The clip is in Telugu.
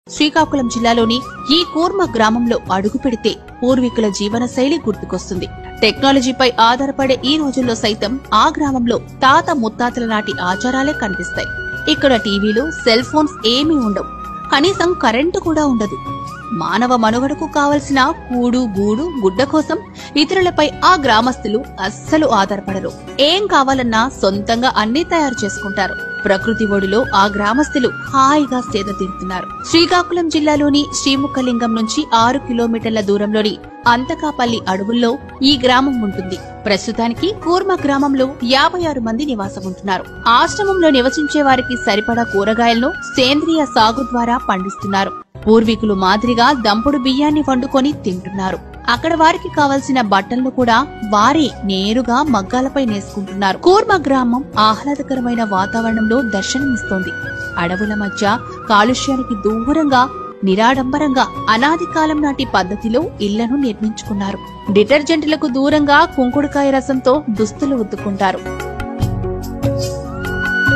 శ్రీకాకుళం జిల్లాలోని ఈ కూర్మ గ్రామంలో అడుగు పెడితే పూర్వీకుల జీవన శైలి గుర్తుకొస్తుంది టెక్నాలజీపై ఆధారపడే ఈ రోజుల్లో సైతం ఆ గ్రామంలో తాత ముత్తాతల నాటి ఆచారాలే కనిపిస్తాయి ఇక్కడ టీవీలు సెల్ ఫోన్స్ ఏమీ ఉండవు కనీసం కరెంటు కూడా ఉండదు మానవ మనుగడకు కావలసిన కూడు గూడు గుడ్డ కోసం ఇతరులపై ఆ గ్రామస్తులు అస్సలు ఆధారపడరు ఏం కావాలన్నా సొంతంగా అన్ని తయారు చేసుకుంటారు ప్రకృతి ఒడిలో ఆ గ్రామస్తులు హాయిగా సేద తీరుతున్నారు శ్రీకాకుళం జిల్లాలోని శ్రీముఖలింగం నుంచి ఆరు కిలోమీటర్ల దూరంలోని అంతకాపల్లి అడవుల్లో ఈ గ్రామం ఉంటుంది ప్రస్తుతానికి కూర్మ గ్రామంలో యాభై ఆరు మంది నివాసం ఉంటున్నారు ఆశ్రమంలో నివసించే వారికి సరిపడా కూరగాయలను సేంద్రియ సాగు ద్వారా పండిస్తున్నారు పూర్వీకులు మాదిరిగా దంపుడు బియ్యాన్ని వండుకొని తింటున్నారు అక్కడ వారికి కావలసిన బట్టలను కూడా వారే నేరుగా మగ్గాలపై నేసుకుంటున్నారు కూర్మ గ్రామం ఆహ్లాదకరమైన వాతావరణంలో దర్శనమిస్తోంది అడవుల మధ్య కాలుష్యానికి దూరంగా నిరాడంబరంగా అనాది కాలం నాటి పద్ధతిలో ఇళ్లను నిర్మించుకున్నారు డిటర్జెంట్లకు దూరంగా కుంకుడుకాయ రసంతో దుస్తులు ఉత్తుకుంటారు